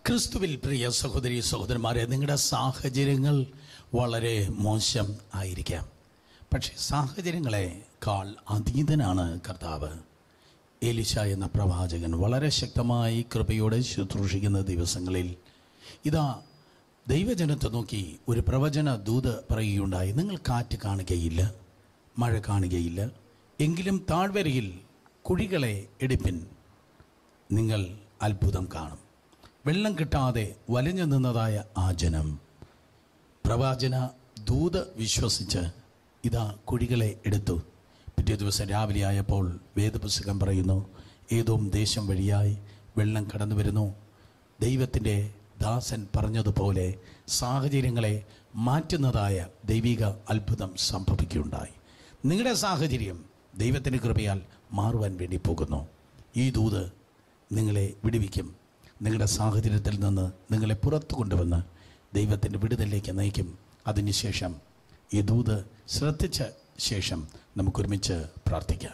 ക്രിസ്തുവിൽ പ്രിയ സഹോദരി സഹോദരന്മാരെ നിങ്ങളുടെ സാഹചര്യങ്ങൾ വളരെ മോശം ആയിരിക്കാം പക്ഷേ സാഹചര്യങ്ങളെക്കാൾ അതീതനാണ് കർത്താവ് എലിശ എന്ന പ്രവാചകൻ വളരെ ശക്തമായി കൃപയോടെ ശുശ്രൂഷിക്കുന്ന ദിവസങ്ങളിൽ ഇതാ ദൈവജനത്തെ നോക്കി ഒരു പ്രവചന ദൂത് പറയുകയുണ്ടായി നിങ്ങൾ കാറ്റ് കാണുകയില്ല മഴ കാണുകയില്ല എങ്കിലും താഴ്വരയിൽ കുഴികളെ എടുപ്പിൻ നിങ്ങൾ അത്ഭുതം കാണും വെള്ളം കിട്ടാതെ വലഞ്ഞു നിന്നതായ ആ ജനം പ്രവാചന ദൂത് വിശ്വസിച്ച് ഇതാ കുഴികളെ എടുത്തു പിറ്റേ ദിവസം രാവിലെ ആയപ്പോൾ വേദപുസ്തകം പറയുന്നു ഏതോ ദേശം വഴിയായി വെള്ളം കടന്നു വരുന്നു ദൈവത്തിൻ്റെ ദാസൻ പറഞ്ഞതുപോലെ സാഹചര്യങ്ങളെ മാറ്റുന്നതായ ദൈവിക അത്ഭുതം സംഭവിക്കുകയുണ്ടായി നിങ്ങളുടെ സാഹചര്യം ദൈവത്തിൻ്റെ കൃപയാൽ മാറുവാൻ വേണ്ടി പോകുന്നു ഈ ദൂത് നിങ്ങളെ വിടുവിക്കും നിങ്ങളുടെ സാഹചര്യത്തിൽ നിന്ന് നിങ്ങളെ പുറത്തു കൊണ്ടുവന്ന് ദൈവത്തിൻ്റെ വിടുതലിലേക്ക് നയിക്കും അതിനുശേഷം ഈ ദൂത് ശ്രദ്ധിച്ച ശേഷം നമുക്കൊരുമിച്ച് പ്രാർത്ഥിക്കാം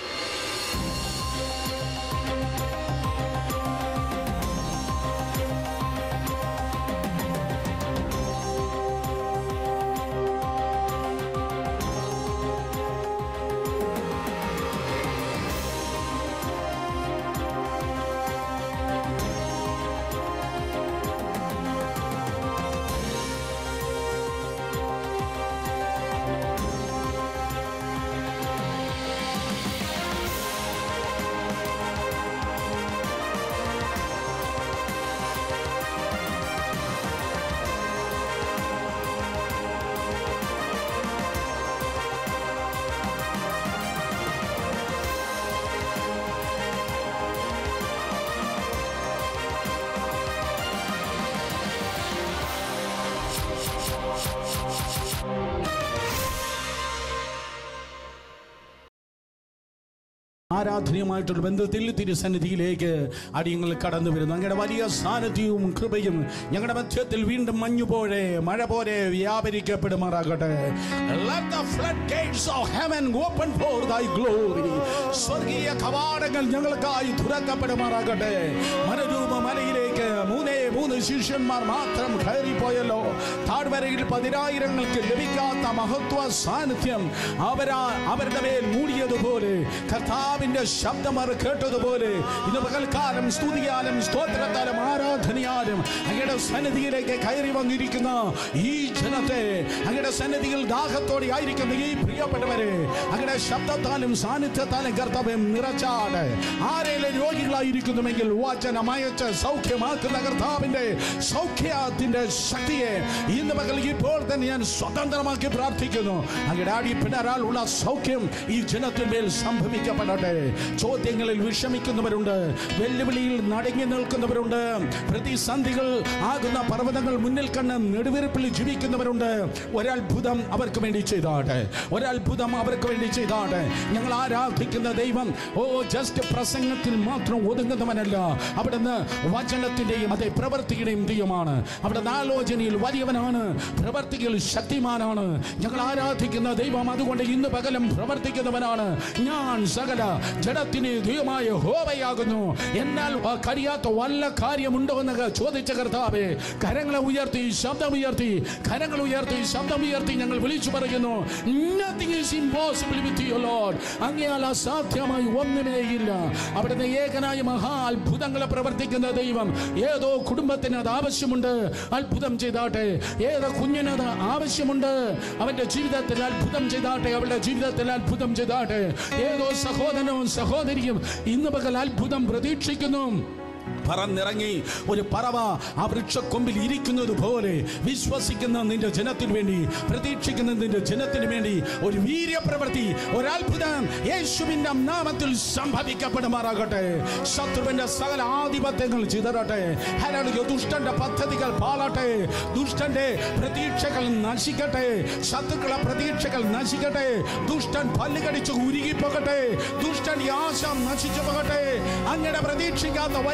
ആരാധനയുമായിട്ടുള്ള ബന്ധത്തിൽ തിരുസന്നിധിയിലേക്ക് അടിയങ്ങൾ കടന്നു വരുന്നു അങ്ങയുടെ വലിയ സാന്നിധ്യവും കൃപയും ഞങ്ങളുടെ മധ്യത്തിൽ വീണ്ടും മഞ്ഞു പോലെ മഴ പോലെ വ്യാപരിക്കപ്പെടുമാറാകട്ടെ Let the floodgates of heaven open for thy glory. സ്വർഗീയ കവാടങ്ങൾ ഞങ്ങൾക്കായി തുറക്കപ്പെടുമാറാകട്ടെ മരരൂപ മലയിലേക്ക് മൂന്നേ മൂന്ന് ശിഷ്യന്മാർ മാത്രം കയറിപ്പോയല്ലോ താഴ്വരയിൽ പതിനായിരങ്ങൾക്ക് ലഭിക്കാത്ത മഹത്വ സാന്നിധ്യം അവരാ അവരുടെ മേൽ മൂടിയതുപോലെ കർത്താവിന്റെ ശബ്ദം അവർ കേട്ടതുപോലെ ഇന്ന് പകൽക്കാലം സ്തുതിയാലും സ്തോത്രത്താലും ആരാധനയാലും അങ്ങയുടെ സന്നിധിയിലേക്ക് കയറി വന്നിരിക്കുന്ന ഈ ജനത്തെ അങ്ങയുടെ സന്നിധിയിൽ ദാഹത്തോടെ ആയിരിക്കുന്ന ഈ പ്രിയപ്പെട്ടവരെ അങ്ങയുടെ ശബ്ദത്താലും സാന്നിധ്യത്താലും കർത്തവ്യം നിറച്ചാട് ആരെങ്കിലും രോഗികളായിരിക്കുന്നുവെങ്കിൽ വചനം അയച്ച് സൗഖ്യമാക്കുന്ന കർത്താവിന്റെ സൗഖ്യത്തിന്റെ ശക്തിയെ ഇന്ന് പകൽ ഇപ്പോൾ തന്നെ ഞാൻ സ്വതന്ത്രമാക്കി പ്രാർത്ഥിക്കുന്നു അങ്ങയുടെ അടി പിണരാൽ ഉള്ള സൗഖ്യം ഈ ജനത്തിന്മേൽ സംഭവിക്കപ്പെടട്ടെ ചോദ്യങ്ങളിൽ വിഷമിക്കുന്നവരുണ്ട് വെല്ലുവിളിയിൽ നടങ്ങി നിൽക്കുന്നവരുണ്ട് പ്രതിസന്ധികൾ ആകുന്ന പർവ്വതങ്ങൾ മുന്നിൽ കണ്ട് നെടുവീർപ്പിൽ ജീവിക്കുന്നവരുണ്ട് ഒരത്ഭുതം അവർക്ക് വേണ്ടി ചെയ്താട്ടെ ഒരത്ഭുതം അവർക്ക് വേണ്ടി ചെയ്താട്ടെ ഞങ്ങൾ ആരാധിക്കുന്ന ദൈവം ഓ ജസ്റ്റ് പ്രസംഗത്തിൽ മാത്രം ഒതുങ്ങുന്നവനല്ല അവിടുന്ന് വചനത്തിന്റെയും അതേ പ്രവൃത്തിയുടെയും ദൈവമാണ് അവിടുന്ന് ആലോചനയിൽ വലിയവനാണ് പ്രവർത്തികൾ ശക്തിമാനാണ് ഞങ്ങൾ ആരാധിക്കുന്ന ദൈവം അതുകൊണ്ട് ഇന്ന് പകലും പ്രവർത്തിക്കുന്നവനാണ് ഞാൻ സകല ജഡത്തിന് ദൈവമായ ഹോവയാകുന്നു എന്നാൽ ആ കഴിയാത്ത വല്ല കാര്യമുണ്ടോ എന്ന് ചോദിച്ച കർത്താവേ കരങ്ങളെ ഉയർത്തി ശബ്ദം ഉയർത്തി കരങ്ങൾ ഉയർത്തി ശബ്ദം ഉയർത്തി ഞങ്ങൾ വിളിച്ചു പറയുന്നു nothing is impossible with you lord അങ്ങയാൽ അസാധ്യമായി ഒന്നുമേയില്ല അവിടുന്ന് ഏകനായ മഹാ അത്ഭുതങ്ങളെ പ്രവർത്തിക്കുന്ന ദൈവം ഏതോ കുടുംബത്തിന് അത് ആവശ്യമുണ്ട് അത്ഭുതം ചെയ്താട്ടെ ഏതോ കുഞ്ഞിന് അത് ആവശ്യമുണ്ട് അവന്റെ ജീവിതത്തിൽ അത്ഭുതം ചെയ്താട്ടെ അവളുടെ ജീവിതത്തിൽ അത്ഭുതം ചെയ്താട്ടെ ഏതോ സഹോദരനും സഹോദരിയും ഇന്ന് പകൽ അത്ഭുതം പ്രതീക്ഷിക്കുന്നു പറന്നിറങ്ങി ഒരു പറവ ആ വൃക്ഷക്കൊമ്പിൽ ഇരിക്കുന്നത് പോലെ വിശ്വസിക്കുന്ന നിന്റെ ജനത്തിന് വേണ്ടി പ്രതീക്ഷിക്കുന്ന നിന്റെ ജനത്തിന് വേണ്ടി ഒരു വീര്യപ്രവൃത്തി ഒരത്ഭുതം യേശുവിന്റെ നാമത്തിൽ സംഭവിക്കപ്പെടുമാറാകട്ടെ ശത്രുവിന്റെ സകല ആധിപത്യങ്ങൾ ചിതറട്ടെ ഹരളിക ദുഷ്ടന്റെ പദ്ധതികൾ പാളട്ടെ ദുഷ്ടന്റെ പ്രതീക്ഷകൾ നശിക്കട്ടെ ശത്രുക്കളെ പ്രതീക്ഷകൾ നശിക്കട്ടെ ദുഷ്ടൻ പല്ലുകടിച്ച് ഉരുകിപ്പോകട്ടെ ദുഷ്ടൻ ഈ ആശ നശിച്ചു പോകട്ടെ അങ്ങനെ പ്രതീക്ഷിക്കാത്ത വലിയ വിടുതൽ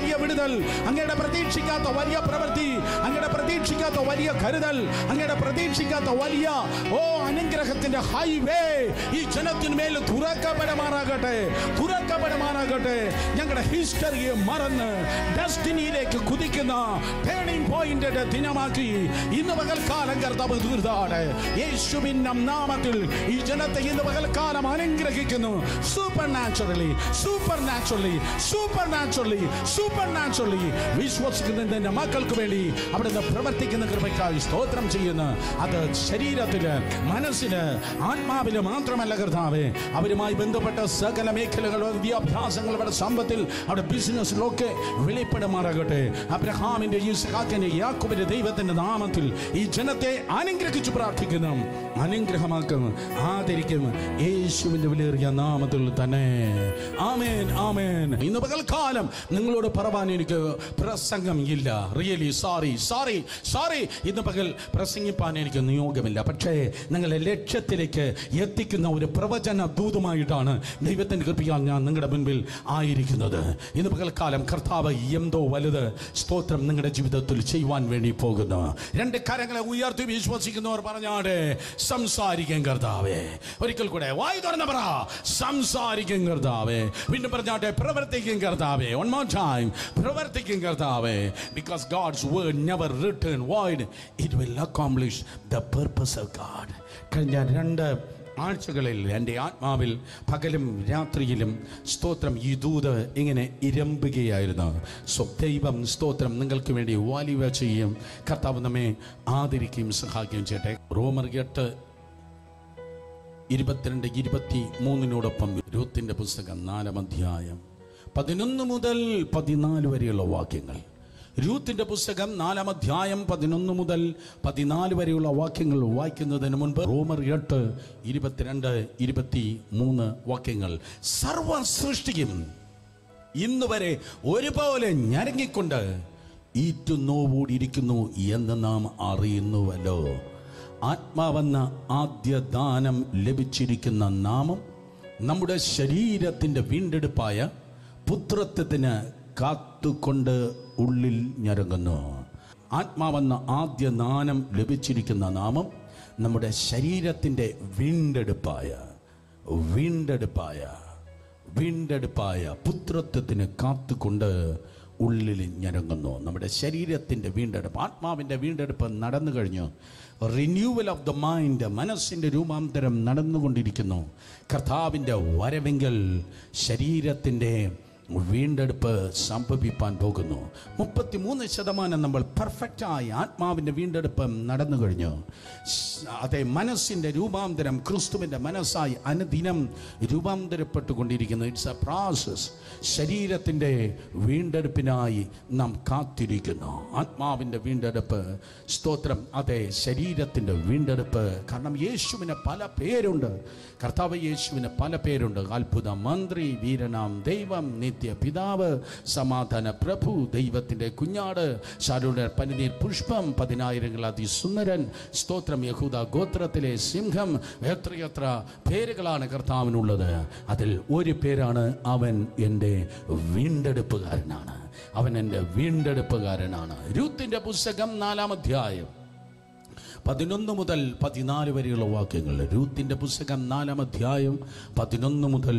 കരുതൽ അങ്ങയുടെ പ്രതീക്ഷിക്കാത്ത വലിയ പ്രവൃത്തി അങ്ങയുടെ പ്രതീക്ഷിക്കാത്ത വലിയ കരുതൽ അങ്ങയുടെ പ്രതീക്ഷിക്കാത്ത വലിയ ഓ അനുഗ്രഹത്തിന്റെ ഹൈവേ ഈ ജനത്തിന്മേൽ തുറക്കപ്പെടുമാറാകട്ടെ തുറക്കപ്പെടുമാറാകട്ടെ ഞങ്ങളുടെ ഹിസ്റ്ററിയെ മറന്ന് ഡെസ്റ്റിനിയിലേക്ക് കുതിക്കുന്ന ടേണിംഗ് പോയിന്റിന്റെ ദിനമാക്കി ഇന്ന് പകൽക്കാലം കർത്താവ് തീർത്താണ് യേശുവിന്റെ നാമത്തിൽ ഈ ജനത്തെ ഇന്ന് പകൽക്കാലം അനുഗ്രഹിക്കുന്നു supernaturally supernaturally supernaturally supernaturally വിശ്വസിക്കുന്നതിന്റെ മക്കൾക്ക് വേണ്ടി അവിടുന്ന് പ്രവർത്തിക്കുന്ന കൃപയ്ക്കായി സ്തോത്രം ചെയ്യുന്നു അത് ശരീരത്തില് മനസ്സിന് ആത്മാവില് മാത്രമല്ല കർത്താവേ അവരുമായി ബന്ധപ്പെട്ട സകല മേഖലകൾ വിദ്യാഭ്യാസങ്ങളുടെ സമ്പത്തിൽ അവിടെ ബിസിനസ്സിലൊക്കെ വെളിപ്പെടുമാറാകട്ടെ അബ്രഹാമിന്റെ ഈസ്ഹാക്കിന്റെ യാക്കോബിന്റെ ദൈവത്തിന്റെ നാമത്തിൽ ഈ ജനത്തെ അനുഗ്രഹിച്ചു പ്രാർത്ഥിക്കുന്നു അനുഗ്രഹമാക്കും ആദരിക്കും യേശുവിന്റെ വിലയേറിയ നാമത്തിൽ തന്നെ ആമേൻ ആമേൻ ഇന്ന് പകൽക്കാലം നിങ്ങളോട് പറവാൻ എനിക്ക് പ്രസംഗം ഇല്ല റിയലി സോറി സോറി സോറി ഇന്ന് പകൽ പ്രസംഗിപ്പാൻ എനിക്ക് നിയോഗമില്ല പക്ഷേ നിങ്ങളെ ലക്ഷ്യത്തിലേക്ക് എത്തിക്കുന്ന ഒരു പ്രവചന ദൂതുമായിട്ടാണ് ദൈവത്തിന്റെ കൃപയാൽ ഞാൻ നിങ്ങളുടെ മുൻപിൽ ആയിരിക്കുന്നത് ഇന്ന് പകൽക്കാലം കർത്താവ് എന്തോ വലുത് സ്തോത്രം നിങ്ങളുടെ ജീവിതത്തിൽ ചെയ്യുവാൻ വേണ്ടി പോകുന്നു രണ്ട് കരങ്ങളെ ഉയർത്തി വിശ്വസിക്കുന്നവർ പറഞ്ഞാടെ സംസാരിക്കും കർത്താവേ ഒരിക്കൽ കൂടെ വായി തുറന്ന പറ സംസാരിക്കും കർത്താവേ വീണ്ടും പറഞ്ഞാട്ടെ പ്രവർത്തിക്കും കർത്താവേ വൺ മോർ ടൈം പ്രവർത്തിക്കും കർത്താവേ because God's word never return void it will accomplish the purpose of God കഴിഞ്ഞ രണ്ട് ആഴ്ചകളിൽ എൻ്റെ ആത്മാവിൽ പകലും രാത്രിയിലും സ്തോത്രം ഈ ദൂത് ഇങ്ങനെ ഇരമ്പുകയായിരുന്നു സോ ദൈവം സ്തോത്രം നിങ്ങൾക്ക് വേണ്ടി വാലിവ ചെയ്യും കർത്താവ് നമ്മെ ആദരിക്കുകയും സഹായിക്കുകയും ചെയ്യട്ടെ റോമർ എട്ട് ഇരുപത്തിരണ്ട് ഇരുപത്തി മൂന്നിനോടൊപ്പം രൂത്തിന്റെ പുസ്തകം നാലാം അധ്യായം പതിനൊന്ന് മുതൽ പതിനാല് വരെയുള്ള വാക്യങ്ങൾ രൂത്തിന്റെ പുസ്തകം നാലാം അധ്യായം പതിനൊന്ന് മുതൽ പതിനാല് വരെയുള്ള വാക്യങ്ങൾ വായിക്കുന്നതിന് മുൻപ് റോമർ എട്ട് ഇരുപത്തിരണ്ട് ഇരുപത്തി മൂന്ന് വാക്യങ്ങൾ സർവ സൃഷ്ടിയും ഇന്ന് വരെ ഒരുപോലെ ഞരങ്ങിക്കൊണ്ട് ഈറ്റുനോവോടിയിരിക്കുന്നു എന്ന് നാം അറിയുന്നുവല്ലോ ആത്മാവെന്ന ആദ്യ ദാനം ലഭിച്ചിരിക്കുന്ന നാമം നമ്മുടെ ശരീരത്തിൻ്റെ വീണ്ടെടുപ്പായ പുത്രത്വത്തിന് കാത്തുകൊണ്ട് ഉള്ളിൽ ഞരങ്ങുന്നു ആത്മാവെന്ന ആദ്യ ദാനം ലഭിച്ചിരിക്കുന്ന നാമം നമ്മുടെ ശരീരത്തിൻ്റെ വീണ്ടെടുപ്പായ വീണ്ടെടുപ്പായ വീണ്ടെടുപ്പായ പുത്രത്വത്തിന് കാത്തുകൊണ്ട് ഉള്ളിൽ ഞരങ്ങുന്നു നമ്മുടെ ശരീരത്തിൻ്റെ വീണ്ടെടുപ്പ് ആത്മാവിൻ്റെ വീണ്ടെടുപ്പ് നടന്നു കഴിഞ്ഞു റിന്യൂവൽ ഓഫ് ദ മൈൻഡ് മനസ്സിൻ്റെ രൂപാന്തരം നടന്നുകൊണ്ടിരിക്കുന്നു കർത്താവിൻ്റെ വരവെങ്കിൽ ശരീരത്തിൻ്റെ വീണ്ടെടുപ്പ് സംഭവിപ്പാൻ പോകുന്നു മുപ്പത്തിമൂന്ന് ശതമാനം നമ്മൾ പെർഫെക്റ്റായി ആത്മാവിൻ്റെ വീണ്ടെടുപ്പ് നടന്നു കഴിഞ്ഞു സ്- അതെ മനസ്സിൻ്റെ രൂപാന്തരം ക്രിസ്തുവിൻ്റെ മനസ്സായി അനുദിനം രൂപാന്തരപ്പെട്ടുകൊണ്ടിരിക്കുന്നു ഇറ്റ്സ് എ പ്രോസസ് ശരീരത്തിൻ്റെ വീണ്ടെടുപ്പിനായി നാം കാത്തിരിക്കുന്നു ആത്മാവിൻ്റെ വീണ്ടെടുപ്പ് സ്തോത്രം അതെ ശരീരത്തിൻ്റെ വീണ്ടെടുപ്പ് കാരണം യേശുവിന് പല പേരുണ്ട് കർത്താവ് യേശുവിന് പല പേരുണ്ട് അത്ഭുത മന്ത്രി വീരനാം ദൈവം നിത്യ പിതാവ് സമാധാന പ്രഭു ദൈവത്തിൻ്റെ കുഞ്ഞാട് ശാരുടെ പനിനീർ പുഷ്പം പതിനായിരങ്ങൾ അതിസുന്ദരൻ സ്തോത്രം യഹൂദ ഗോത്രത്തിലെ സിംഹം എത്രയെത്ര പേരുകളാണ് കർത്താവിനുള്ളത് അതിൽ ഒരു പേരാണ് അവൻ എൻ്റെ വീണ്ടെടുപ്പുകാരനാണ് അവൻ എൻ്റെ വീണ്ടെടുപ്പുകാരനാണ് രൂത്തിൻ്റെ പുസ്തകം നാലാം അധ്യായം പതിനൊന്ന് മുതൽ പതിനാല് വരെയുള്ള വാക്യങ്ങൾ രൂത്തിൻ്റെ പുസ്തകം നാലാം അധ്യായം പതിനൊന്ന് മുതൽ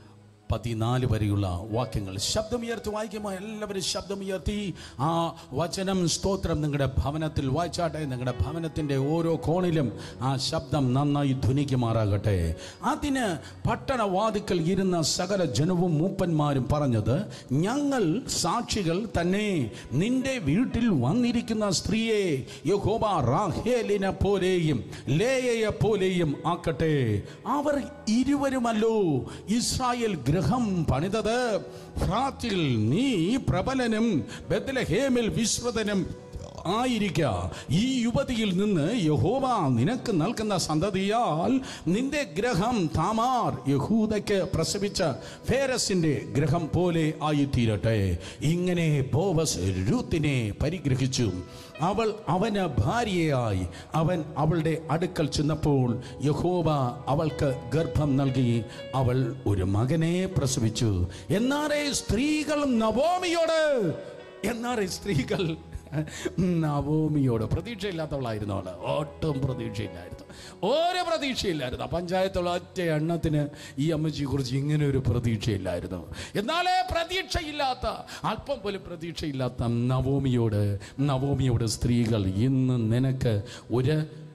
പതിനാല് വരെയുള്ള വാക്യങ്ങൾ ശബ്ദമുയർത്തി വായിക്കുമ്പോൾ എല്ലാവരും ശബ്ദമുയർത്തി ആ വചനം സ്തോത്രം നിങ്ങളുടെ ഭവനത്തിൽ വായിച്ചാട്ടെ നിങ്ങളുടെ ഭവനത്തിൻ്റെ ഓരോ കോണിലും ആ ശബ്ദം നന്നായി ധ്വനിക്കുമാറാകട്ടെ അതിന് പട്ടണവാതിക്കൽ ഇരുന്ന സകല ജനവും മൂപ്പന്മാരും പറഞ്ഞത് ഞങ്ങൾ സാക്ഷികൾ തന്നെ നിന്റെ വീട്ടിൽ വന്നിരിക്കുന്ന സ്ത്രീയെ യഹോബ റാഹേലിനെ പോലെയും ലേയയെ പോലെയും ആക്കട്ടെ അവർ ഇരുവരുമല്ലോ ഇസ്രായേൽ ഗൃഹം പണിതത് ഫ്രാത്തിൽ നീ പ്രബലനും ബethlehem-ൽ വിശ്വതനും ആയിരിക്ക ഈ യുവതിയിൽ നിന്ന് യഹോവ നിനക്ക് നൽകുന്ന സന്തതിയാൽ നിന്റെ ഗ്രഹം താമാർ യഹൂദയ്ക്ക് പ്രസവിച്ച ഫേരസിന്റെ ഗ്രഹം പോലെ ആയിത്തീരട്ടെ ഇങ്ങനെ ബോവസ് രൂത്തിനെ പരിഗ്രഹിച്ചു അവൾ അവന് ഭാര്യയായി അവൻ അവളുടെ അടുക്കൽ ചെന്നപ്പോൾ യഹോവ അവൾക്ക് ഗർഭം നൽകി അവൾ ഒരു മകനെ പ്രസവിച്ചു എന്നാലേ സ്ത്രീകൾ നവോമിയോട് എന്നാൽ ഈ സ്ത്രീകൾ നവോമിയോട് പ്രതീക്ഷയില്ലാത്തവളായിരുന്നു അവള് ഒട്ടും പ്രതീക്ഷയില്ലായിരുന്നു ഒരു പ്രതീക്ഷയില്ലായിരുന്നു ആ പഞ്ചായത്തുള്ള ഒറ്റ എണ്ണത്തിന് ഈ അമ്മച്ചിയെ കുറിച്ച് ഇങ്ങനെ ഒരു പ്രതീക്ഷയില്ലായിരുന്നു എന്നാലേ പ്രതീക്ഷയില്ലാത്ത അല്പം പോലും പ്രതീക്ഷയില്ലാത്ത നവോമിയോട് നവോമിയോട് സ്ത്രീകൾ ഇന്ന് നിനക്ക് ഒരു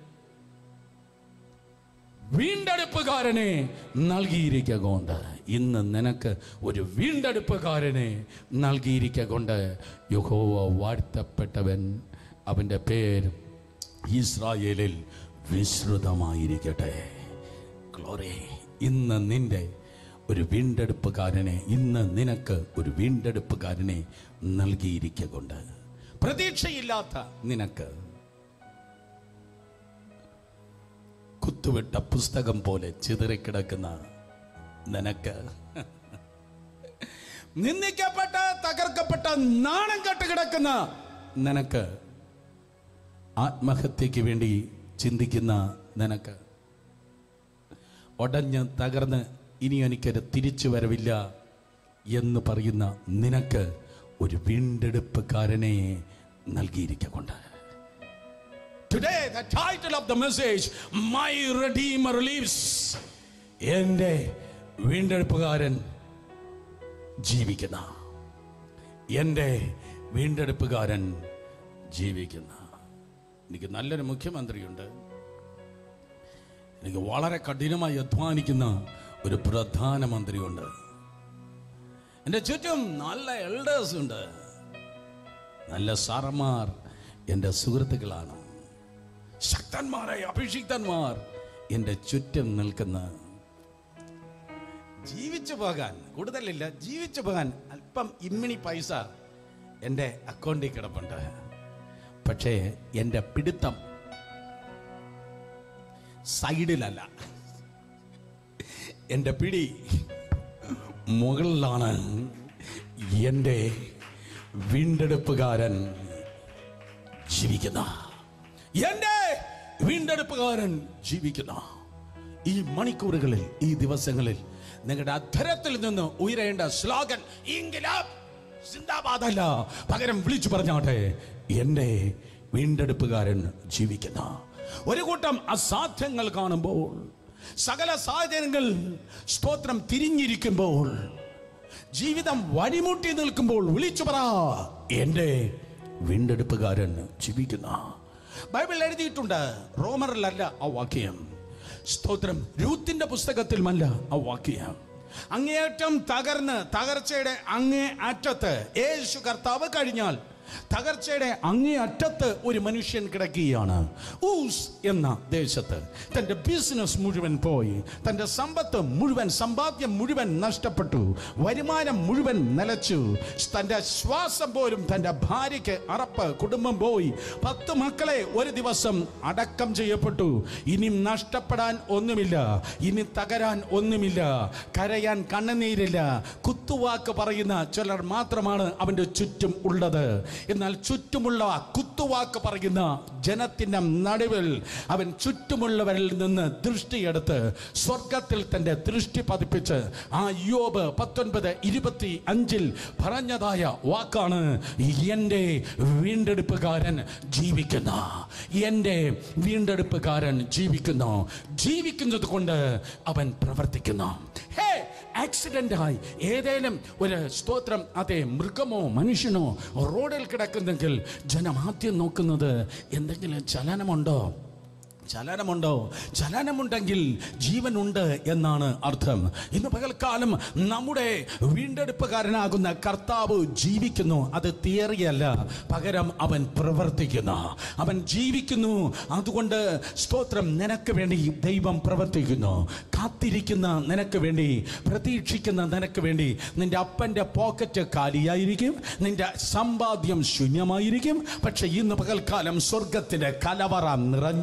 വീണ്ടെടുപ്പുകാരനെ നൽകിയിരിക്കൊണ്ട് ഇന്ന് നിനക്ക് ഒരു വീണ്ടെടുപ്പുകാരനെ നൽകിയിരിക്കൊണ്ട് യഹോവ വാഴ്ത്തപ്പെട്ടവൻ അവൻ്റെ പേര് ഇസ്രായേലിൽ വിശ്രുതമായിരിക്കട്ടെ ഗ്ലോറി ഇന്ന് നിന്റെ ഒരു വീണ്ടെടുപ്പുകാരനെ ഇന്ന് നിനക്ക് ഒരു വീണ്ടെടുപ്പുകാരനെ നൽകിയിരിക്കൊണ്ട് പ്രതീക്ഷയില്ലാത്ത നിനക്ക് കുത്തുവിട്ട പുസ്തകം പോലെ ചിതറിക്കിടക്കുന്ന നിനക്ക് നിന്ദിക്കപ്പെട്ട തകർക്കപ്പെട്ട നാണം കെട്ട് കിടക്കുന്ന നിനക്ക് ആത്മഹത്യക്ക് വേണ്ടി ചിന്തിക്കുന്ന നിനക്ക് ഉടഞ്ഞ് തകർന്ന് ഇനി എനിക്കൊരു തിരിച്ചു വരവില്ല എന്ന് പറയുന്ന നിനക്ക് ഒരു വീണ്ടെടുപ്പുകാരനെ നൽകിയിരിക്കൊണ്ട് Today, the title of the message, My Redeemer Lives. എൻ്റെ വീണ്ടെടുപ്പുകാരൻ ജീവിക്കുന്ന എൻ്റെ വീണ്ടെടുപ്പുകാരൻ ജീവിക്കുന്ന എനിക്ക് നല്ലൊരു മുഖ്യമന്ത്രിയുണ്ട് എനിക്ക് വളരെ കഠിനമായി അധ്വാനിക്കുന്ന ഒരു പ്രധാനമന്ത്രിയുണ്ട് എൻ്റെ ചുറ്റും നല്ല എൽഡേഴ്സ് ഉണ്ട് നല്ല സാറന്മാർ എൻ്റെ സുഹൃത്തുക്കളാണ് ശക്തന്മാരായ അഭിഷിക്തന്മാർ എൻ്റെ ചുറ്റും നിൽക്കുന്ന ജീവിച്ചു പോകാൻ കൂടുതലില്ല ജീവിച്ചു പോകാൻ അല്പം ഇമ്മിണി പൈസ എൻ്റെ അക്കൗണ്ടിൽ കിടപ്പുണ്ട് പക്ഷേ എൻ്റെ പിടുത്തം സൈഡിലല്ല എൻ്റെ പിടി മുകളിലാണ് എൻ്റെ വീണ്ടെടുപ്പുകാരൻ ജീവിക്കുന്ന എൻ്റെ വീണ്ടെടുപ്പുകാരൻ ജീവിക്കുന്ന ഈ മണിക്കൂറുകളിൽ ഈ ദിവസങ്ങളിൽ നിങ്ങളുടെ അധരത്തിൽ നിന്ന് ഉയരേണ്ട സ്ലോഗൻ ഇൻകിലാബ് സിന്ദാബാദ് അല്ല പകരം വിളിച്ചു പറഞ്ഞാട്ടെ എൻ്റെ വീണ്ടെടുപ്പുകാരൻ ജീവിക്കുന്ന ഒരു കൂട്ടം അസാധ്യങ്ങൾ കാണുമ്പോൾ സകല സാഹചര്യങ്ങൾ സ്തോത്രം തിരിഞ്ഞിരിക്കുമ്പോൾ ജീവിതം വഴിമുട്ടി നിൽക്കുമ്പോൾ വിളിച്ചു പറ എൻ്റെ വീണ്ടെടുപ്പുകാരൻ ജീവിക്കുന്ന ബൈബിൾ എഴുതിയിട്ടുണ്ട് റോമറിലല്ല ആ വാക്യം സ്തോത്രം രൂത്തിന്റെ പുസ്തകത്തിലുമല്ല ആ വാക്യം അങ്ങേയറ്റം തകർന്ന് തകർച്ചയുടെ അങ്ങേ അറ്റത്ത് യേശു കർത്താവ് കഴിഞ്ഞാൽ തകർച്ചയുടെ അങ്ങേ അറ്റത്ത് ഒരു മനുഷ്യൻ കിടക്കുകയാണ് ഊസ് എന്ന ദേശത്ത് തൻ്റെ ബിസിനസ് മുഴുവൻ പോയി തൻ്റെ സമ്പത്ത് മുഴുവൻ സമ്പാദ്യം മുഴുവൻ നഷ്ടപ്പെട്ടു വരുമാനം മുഴുവൻ നിലച്ചു തൻ്റെ ശ്വാസം പോലും തൻ്റെ ഭാര്യയ്ക്ക് അറപ്പ് കുടുംബം പോയി പത്ത് മക്കളെ ഒരു ദിവസം അടക്കം ചെയ്യപ്പെട്ടു ഇനി നഷ്ടപ്പെടാൻ ഒന്നുമില്ല ഇനി തകരാൻ ഒന്നുമില്ല കരയാൻ കണ്ണുനീരില്ല കുത്തുവാക്ക് പറയുന്ന ചിലർ മാത്രമാണ് അവൻ്റെ ചുറ്റും ഉള്ളത് എന്നാൽ ചുറ്റുമുള്ള കുത്തുവാക്ക് പറയുന്ന ജനത്തിൻ്റെ നടുവിൽ അവൻ ചുറ്റുമുള്ളവരിൽ നിന്ന് ദൃഷ്ടിയെടുത്ത് സ്വർഗത്തിൽ തൻ്റെ ദൃഷ്ടി പതിപ്പിച്ച് ആ യോബ് പത്തൊൻപത് ഇരുപത്തി അഞ്ചിൽ പറഞ്ഞതായ വാക്കാണ് എൻ്റെ വീണ്ടെടുപ്പുകാരൻ ജീവിക്കുന്ന എൻ്റെ വീണ്ടെടുപ്പുകാരൻ ജീവിക്കുന്നു ജീവിക്കുന്നത് കൊണ്ട് അവൻ പ്രവർത്തിക്കുന്നു ഹേ ആക്സിഡന്റ് ആയി ഏതേലും ഒരു സ്തോത്രം അതെ മൃഗമോ മനുഷ്യനോ റോഡിൽ കിടക്കുന്നെങ്കിൽ ജനം ആദ്യം നോക്കുന്നത് എന്തെങ്കിലും ചലനമുണ്ടോ ചലനമുണ്ടോ ചലനമുണ്ടെങ്കിൽ ജീവനുണ്ട് എന്നാണ് അർത്ഥം ഇന്ന് പകൽക്കാലം നമ്മുടെ വീണ്ടെടുപ്പുകാരനാകുന്ന കർത്താവ് ജീവിക്കുന്നു അത് തിയറിയല്ല പകരം അവൻ പ്രവർത്തിക്കുന്നു അവൻ ജീവിക്കുന്നു അതുകൊണ്ട് സ്തോത്രം നിനക്ക് വേണ്ടി ദൈവം പ്രവർത്തിക്കുന്നു കാത്തിരിക്കുന്ന നിനക്ക് വേണ്ടി പ്രതീക്ഷിക്കുന്ന നിനക്ക് വേണ്ടി നിന്റെ അപ്പൻ്റെ പോക്കറ്റ് കാലിയായിരിക്കും നിന്റെ സമ്പാദ്യം ശൂന്യമായിരിക്കും പക്ഷെ ഇന്ന് പകൽക്കാലം സ്വർഗത്തിന്റെ കലവറ നിറഞ്ഞതാണ്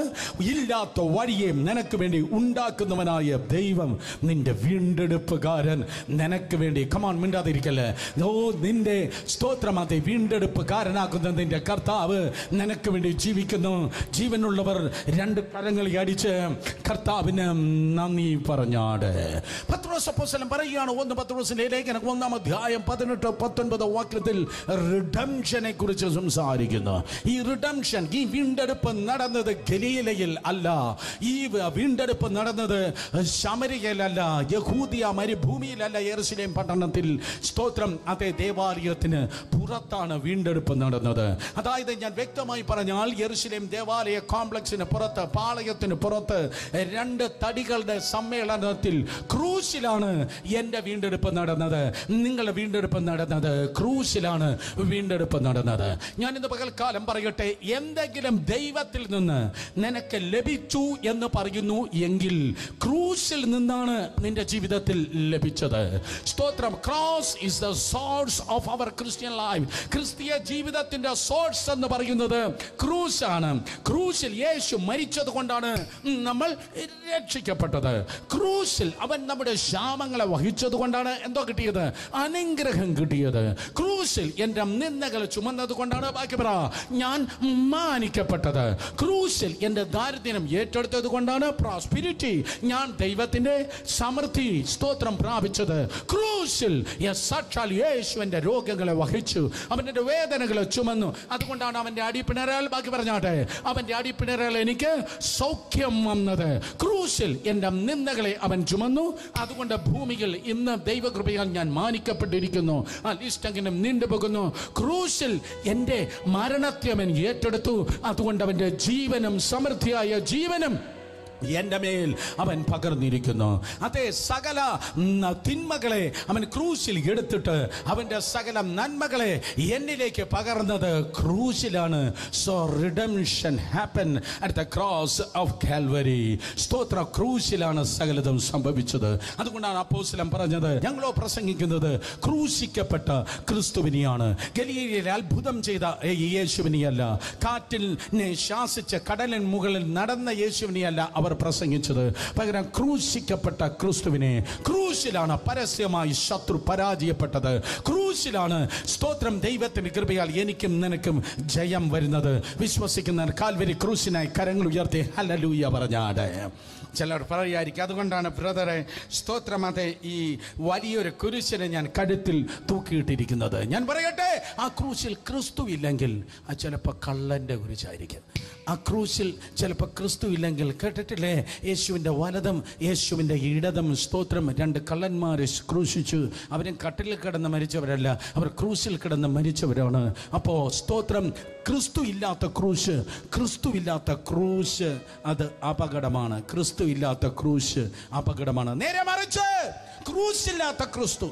ഇല്ലാത്ത വഴിയെയും നിനക്ക് വേണ്ടി ഉണ്ടാക്കുന്നവനായ ദൈവം നിന്റെ വീണ്ടെടുപ്പുകാരൻ നിനക്ക് വേണ്ടി കമാൻ മിണ്ടാതിരിക്കല്ലേ ഓ നിന്റെ സ്തോത്രമാതെ വീണ്ടെടുപ്പുകാരനാക്കുന്ന നിന്റെ കർത്താവ് നിനക്ക് വേണ്ടി ജീവിക്കുന്നു ജീവനുള്ളവർ രണ്ട് കരങ്ങൾ അടിച്ച് കർത്താവിന് നന്ദി പറഞ്ഞാട് പത്രോസ് അപ്പോസ്തലൻ പറയുകയാണ് ഒന്ന് പത്രോസിന്റെ ലേഖനം ഒന്നാം അധ്യായം പതിനെട്ട് പത്തൊൻപത് വാക്യത്തിൽ റിഡംഷനെ കുറിച്ച് സംസാരിക്കുന്നു ഈ റിഡംഷൻ ഈ വീണ്ടെടുപ്പ് നടന്നത് ഗലീലയിൽ അല്ല ഈ വീണ്ടെടുപ്പ് നടന്നത് ശമരികയിലല്ല യഹൂദിയ മരുഭൂമിയിലല്ല യെറുശലേം പട്ടണത്തിൽ സ്തോത്രം അതേ ദേവാലയത്തിന് പുറത്താണ് വീണ്ടെടുപ്പ് നടന്നത് അതായത് ഞാൻ വ്യക്തമായി പറഞ്ഞാൽ യെറുശലേം ദേവാലയ കോംപ്ലക്സിന് പുറത്ത് പാളയത്തിന് പുറത്ത് രണ്ട് തടികളുടെ സമ്മേളനത്തിൽ ക്രൂശിലാണ് എൻ്റെ വീണ്ടെടുപ്പ് നടന്നത് നിങ്ങളുടെ വീണ്ടെടുപ്പ് നടന്നത് ക്രൂശിലാണ് വീണ്ടെടുപ്പ് നടന്നത് ഞാൻ ഇന്ന് പകൽക്കാലം പറയട്ടെ എന്തെങ്കിലും ദൈവത്തിൽ നിന്ന് നിനക്ക് ലഭിച്ചു എന്ന് പറയുന്നു എങ്കിൽ ക്രൂശിൽ നിന്നാണ് നിന്റെ ജീവിതത്തിൽ ലഭിച്ചത് സ്തോത്രം cross is the source of our Christian life ക്രിസ്തീയ ജീവിതത്തിന്റെ സോഴ്സ് എന്ന് പറയുന്നത് ക്രൂശ് ആണ് ക്രൂശിൽ യേശു മരിച്ചത് കൊണ്ടാണ് നമ്മൾ രക്ഷിക്കപ്പെട്ടത് ക്രൂശിൽ അവൻ നമ്മുടെ ശാമങ്ങളെ വഹിച്ചത് കൊണ്ടാണ് എന്തോ കിട്ടിയത് അനുഗ്രഹം കിട്ടിയത് ക്രൂശിൽ എൻ്റെ നിന്ദകൾ ചുമന്നത് കൊണ്ടാണ് ബാക്കി പറ ഞാൻ മാനിക്കപ്പെട്ടത് ക്രൂശിൽ എൻ്റെ ദാരിദ്ര്യം ഏറ്റെടുത്തത് കൊണ്ടാണ് പ്രോസ്പിരിറ്റി ഞാൻ ദൈവത്തിൻ്റെ സമൃദ്ധി സ്തോത്രം പ്രാപിച്ചത് ക്രൂശിൽ യ- സാക്ഷാൽ യേശു എൻ്റെ രോഗങ്ങളെ വഹിച്ചു അവൻ്റെ വേദനകളെ ചുമന്നു അതുകൊണ്ടാണ് അവൻ്റെ അടിപ്പിണരാൽ ബാക്കി പറഞ്ഞാട്ടെ അവൻ്റെ അടിപ്പിണരാൽ എനിക്ക് സൗഖ്യം വന്നത് ക്രൂശിൽ എൻ്റെ നിന്ദകളെ അവൻ ചുമന്നു അതുകൊണ്ട് ഭൂമിയിൽ ഇന്ന് ദൈവകൃപയാൽ ഞാൻ മാനിക്കപ്പെട്ടിരിക്കുന്നു ആ ലിസ്റ്റ് അങ്ങനെ നീണ്ടുപോകുന്നു ക്രൂശിൽ എൻ്റെ മരണത്തെ അവൻ ഏറ്റെടുത്തു അതുകൊണ്ട് അവൻ്റെ ജീവനും സമൃദ്ധിയായ ജീവനും എൻ്റെ മേൽ അവൻ പകർന്നിരിക്കുന്നു അതേ സകല ഉം, തിന്മകളെ അവൻ ക്രൂശിൽ എടുത്തിട്ട് അവൻ്റെ സകല നന്മകളെ എന്നിലേക്ക് പകർന്നത് ക്രൂശിലാണ് so redemption happen at the cross of Calvary സ്തോത്ര ക്രൂശിലാണ് സകലതും സംഭവിച്ചത് അതുകൊണ്ടാണ് അപ്പോസ്ലം പറഞ്ഞത് ഞങ്ങളോ പ്രസംഗിക്കുന്നത് ക്രൂശിക്കപ്പെട്ട ക്രിസ്തുവിനെയാണ് ഗലീലയിൽ അത്ഭുതം ചെയ്ത ഈ യേശുവിനെയല്ല കാറ്റിൽ ശാസിച്ച കടലിൻ മുകളിൽ നടന്ന യേശുവിനെയല്ല അവർ പ്രസംഗിച്ചത് പകരം ക്രൂശിക്കപ്പെട്ട ക്രിസ്തുവിനെ ക്രൂശിലാണ് പരസ്യമായി ശത്രു പരാജയപ്പെട്ടത് ക്രൂശിലാണ് സ്തോത്രം ദൈവത്തിന്റെ കൃപയാൽ എനിക്കും നിനക്കും ജയം വരുന്നത് വിശ്വസിക്കുന്ന കാൽവരി ക്രൂശിനായി കരങ്ങൾ ഉയർത്തി ഹലലൂയ പറഞ്ഞാട് ചിലർ പറയായിരിക്കും അതുകൊണ്ടാണ് ബ്രദറെ സ്തോത്രമതെ ഈ വലിയൊരു കുരിശിനെ ഞാൻ കഴുത്തിൽ തൂക്കിയിട്ടിരിക്കുന്നത് ഞാൻ പറയട്ടെ ആ ക്രൂശിൽ ക്രിസ്തു ഇല്ലെങ്കിൽ അത് ചിലപ്പോൾ കള്ളൻ്റെ കുരിശായിരിക്കും ആ ക്രൂശിൽ ചിലപ്പോൾ ക്രിസ്തു ഇല്ലെങ്കിൽ കേട്ടിട്ടില്ലേ യേശുവിൻ്റെ വലതും യേശുവിൻ്റെ ഇടതും സ്തോത്രം രണ്ട് കള്ളന്മാരെ ക്രൂശിച്ചു അവരും കട്ടിലിൽ കിടന്ന് മരിച്ചവരല്ല അവർ ക്രൂശിൽ കിടന്ന് മരിച്ചവരാണ് അപ്പോൾ സ്തോത്രം ക്രിസ്തു ഇല്ലാത്ത ക്രൂശ് ക്രിസ്തു ഇല്ലാത്ത ക്രൂശ് അത് അപകടമാണ് ക്രിസ്തു ഇല്ലാത്ത ക്രൂശ് അപകടമാണ് നേരെ മറിച്ച് ക്രൂശില്ലാത്ത ക്രിസ്തു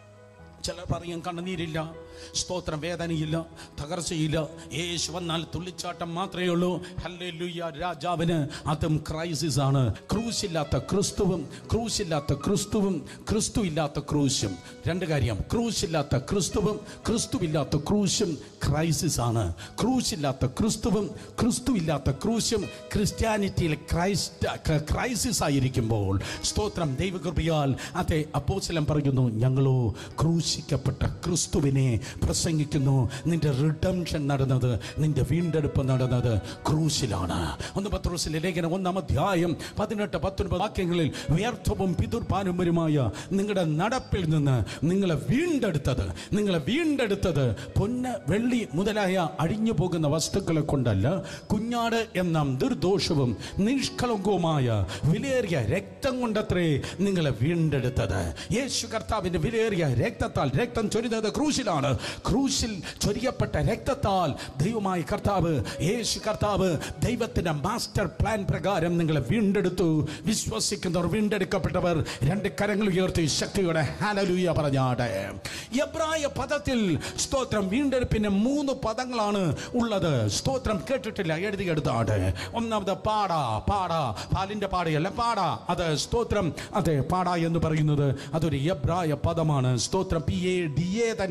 ചിലർ പറയും കണ്ണുനീരില്ല സ്തോത്രം വേദനയില്ല തകർച്ചയില്ല യേശു വന്നാൽ തുള്ളിച്ചാട്ടം മാത്രമേ ഉള്ളൂ ഹല്ലേലൂയ രാജാവിന് അതും ക്രൈസിസ് ആണ് ക്രൂശില്ലാത്ത ക്രിസ്തുവും ക്രൂശില്ലാത്ത ക്രിസ്തുവും ക്രിസ്തു ഇല്ലാത്ത ക്രൂശും രണ്ട് കാര്യം ക്രൂശില്ലാത്ത ക്രിസ്തുവും ക്രിസ്തുവില്ലാത്ത ക്രൂശും ക്രൈസിസ് ആണ് ക്രൂശില്ലാത്ത ക്രിസ്തുവും ക്രിസ്തു ഇല്ലാത്ത ക്രൂശും ക്രിസ്ത്യാനിറ്റിയിൽ ക്രൈസ്റ്റ് ക്രൈസിസ് ആയിരിക്കുമ്പോൾ സ്തോത്രം ദൈവകൃപയാൽ അതെ അപ്പോസ്തലൻ പറയുന്നു ഞങ്ങളോ ക്രൂശിക്കപ്പെട്ട ക്രിസ്തുവിനെ പ്രസംഗിക്കുന്നു നിന്റെ റിഡംഷൻ നടന്നത് നിന്റെ വീണ്ടെടുപ്പ് നടന്നത് ക്രൂശിലാണ് ഒന്ന് പത്രോസിലെ ലേഖനം ഒന്നാം അധ്യായം പതിനെട്ട് പത്തൊൻപത് വാക്യങ്ങളിൽ വ്യർത്ഥവും പിതുർപാരമ്പര്യമായ നിങ്ങളുടെ നടപ്പിൽ നിന്ന് നിങ്ങളെ വീണ്ടെടുത്തത് നിങ്ങളെ വീണ്ടെടുത്തത് പൊന്ന് വെള്ളി മുതലായ അഴിഞ്ഞു പോകുന്ന വസ്തുക്കളെ കൊണ്ടല്ല കുഞ്ഞാട് എന്ന നിർദോഷവും നിഷ്കളങ്കവുമായ വിലയേറിയ രക്തം കൊണ്ടത്രേ നിങ്ങളെ വീണ്ടെടുത്തത് യേശു കർത്താവിന്റെ വിലയേറിയ രക്തത്താൽ രക്തം ചൊരിഞ്ഞത് ക്രൂശിലാണ് ക്രൂശിൽ ചൊരിയപ്പെട്ട രക്തത്താൽ ദൈവമായ കർത്താവ് യേശു കർത്താവ് ദൈവത്തിന്റെ മാസ്റ്റർ പ്ലാൻ പ്രകാരം നിങ്ങളെ വീണ്ടെടുത്തു വിശ്വസിക്കുന്നവർ വീണ്ടെടുക്കപ്പെട്ടവർ രണ്ട് കരങ്ങൾ ഉയർത്തി ശക്തിയുടെ ഹാലലൂയ പറഞ്ഞാടെ എബ്രായ പദത്തിൽ സ്തോത്രം വീണ്ടെടുപ്പിന് മൂന്ന് പദങ്ങളാണ് ഉള്ളത് സ്തോത്രം കേട്ടിട്ടില്ല എഴുതിയെടുത്താണ് ഒന്നാമത് പാട പാട പാലിന്റെ പാടയല്ല പാട അത് സ്തോത്രം അതെ പാട എന്ന് പറയുന്നത് അതൊരു എബ്രായ പദമാണ് സ്തോത്രം പി എ ഡി എ തന്നെയാണ് പാട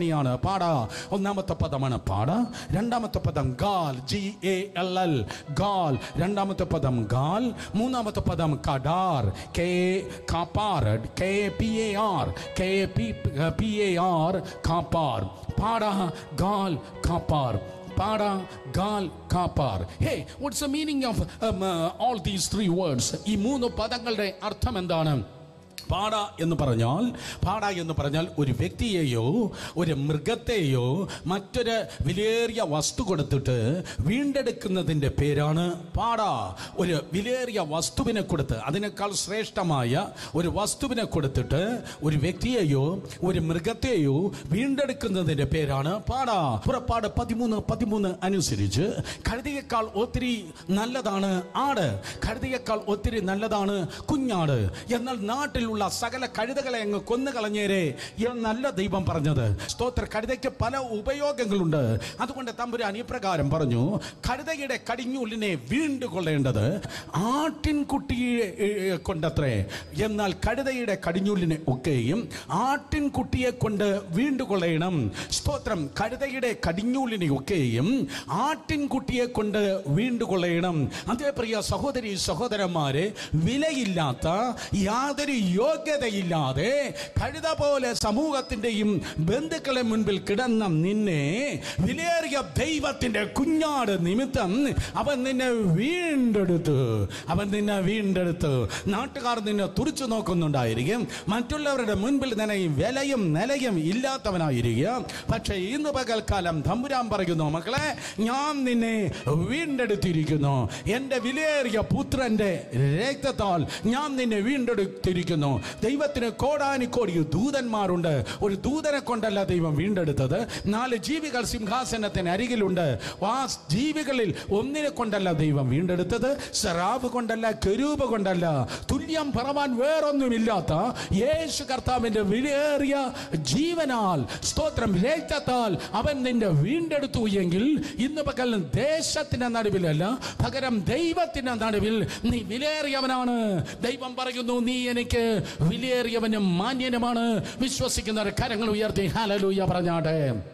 പാട ഒന്നാമത്തെ പദമാണ് പാട രണ്ടാമത്തെ പദം ഗാൽ ജി എ എൽ എൽ ഗാൽ രണ്ടാമത്തെ പദം ഗാൽ മൂന്നാമത്തെ പദം കഡാർ കെ കാപ്പാർ K P A R K P P A R കാപ്പാർ പാട ഗാൽ കാപ്പാർ പാട ഗാൽ കാപ്പാർ hey what's the meaning of all these three words ഈ മൂന്ന് പദങ്ങളുടെ അർത്ഥം എന്താണ് പാട എന്ന് പറഞ്ഞാൽ പാട എന്ന് പറഞ്ഞാൽ ഒരു വ്യക്തിയെയോ ഒരു മൃഗത്തെയോ മറ്റൊരു വിലയേറിയ വസ്തു കൊടുത്തിട്ട് വീണ്ടെടുക്കുന്നതിൻ്റെ പേരാണ് പാട ഒരു വിലയേറിയ വസ്തുവിനെ കൊടുത്ത് അതിനേക്കാൾ ശ്രേഷ്ഠമായ ഒരു വസ്തുവിനെ കൊടുത്തിട്ട് ഒരു വ്യക്തിയെയോ ഒരു മൃഗത്തെയോ വീണ്ടെടുക്കുന്നതിൻ്റെ പേരാണ് പാട പുറപ്പാട് പതിമൂന്ന് പതിമൂന്ന് അനുസരിച്ച് കഴുതിയേക്കാൾ ഒത്തിരി നല്ലതാണ് ആട് കഴുതിയേക്കാൾ ഒത്തിരി നല്ലതാണ് കുഞ്ഞാട് എന്നാൽ നാട്ടിലുള്ള സകല കഴുതകളെ അങ്ങ് കൊന്നുകളഞ്ഞേരെ എന്നല്ല ദൈവം പറഞ്ഞത് സ്തോത്ര കഴുതയ്ക്ക് പല ഉപയോഗങ്ങളുണ്ട് അതുകൊണ്ട് തമ്പുരാൻ ഇപ്രകാരം പറഞ്ഞു കഴുതയുടെ കടിഞ്ഞൂലിനെ വീണ്ടുകൊള്ളേണ്ടത് ആട്ടിൻകുട്ടിയെ ഏ, കൊണ്ടത്രേ എന്നാൽ കഴുതയുടെ കടിഞ്ഞൂലിനെ ഒക്കെയും ആട്ടിൻകുട്ടിയെ കൊണ്ട് വീണ്ടുകൊള്ളണം സ്തോത്രം കഴുതയുടെ കടിഞ്ഞൂലിനെ ഒക്കെയും ആട്ടിൻകുട്ടിയെ കൊണ്ട് വീണ്ടുകൊള്ളണം അതേ പ്രിയ സഹോദരി സഹോദരന്മാരെ വിലയില്ലാത്ത യാതൊരു യോഗ്യതയില്ലാതെ കഴുത പോലെ സമൂഹത്തിന്റെയും ബന്ധുക്കളെ മുൻപിൽ കിടന്ന നിന്നെ വിലയേറിയ ദൈവത്തിന്റെ കുഞ്ഞാട് നിമിത്തം അവൻ നിന്നെ വീണ്ടെടുത്തു അവൻ നിന്നെ വീണ്ടെടുത്തു നാട്ടുകാർ നിന്നെ തുറിച്ചു നോക്കുന്നുണ്ടായിരിക്കും മറ്റുള്ളവരുടെ മുൻപിൽ നിന്നെ വിലയും നിലയും ഇല്ലാത്തവനായിരിക്കും പക്ഷേ ഇന്ന് പകൽക്കാലം തമ്പുരാൻ പറയുന്നു മക്കളെ ഞാൻ നിന്നെ വീണ്ടെടുത്തിരിക്കുന്നു എൻ്റെ വിലയേറിയ പുത്രന്റെ രക്തത്താൽ ഞാൻ നിന്നെ വീണ്ടെടുത്തിരിക്കുന്നു ദൈവത്തിന് കോടാനിക്കോടി ദൂതന്മാരുണ്ട് ഒരു ദൂതനെ കൊണ്ടല്ല ദൈവം വീണ്ടെടുത്തത് നാല് ജീവികൾ സിംഹാസനത്തിന് അരികിലുണ്ട് ആ ജീവികളിൽ ഒന്നിനെ കൊണ്ടല്ല ദൈവം വീണ്ടെടുത്തത് സറാബ് കൊണ്ടല്ല കരൂപ കൊണ്ടല്ല തുല്യം പറവാൻ വേറൊന്നുമില്ലാത്ത യേശു കർത്താവിന്റെ വിലയേറിയ ജീവനാൽ സ്തോത്രം രക്തത്താൽ അവൻ നിന്നെ വീണ്ടെടുത്തു എങ്കിൽ ഇന്ന് പകൽ ദേശത്തിന്റെ നടുവിലല്ല പകരം ദൈവത്തിന്റെ നടുവിൽ നീ വിലയേറിയവനാണ് ദൈവം പറയുന്നു നീ എനിക്ക് വിലയേറിയവനും മാന്യനുമാണ് വിശ്വസിക്കുന്നവർ കരങ്ങൾ ഉയർത്തി ഹാലലൂയ പറഞ്ഞാട്ടെ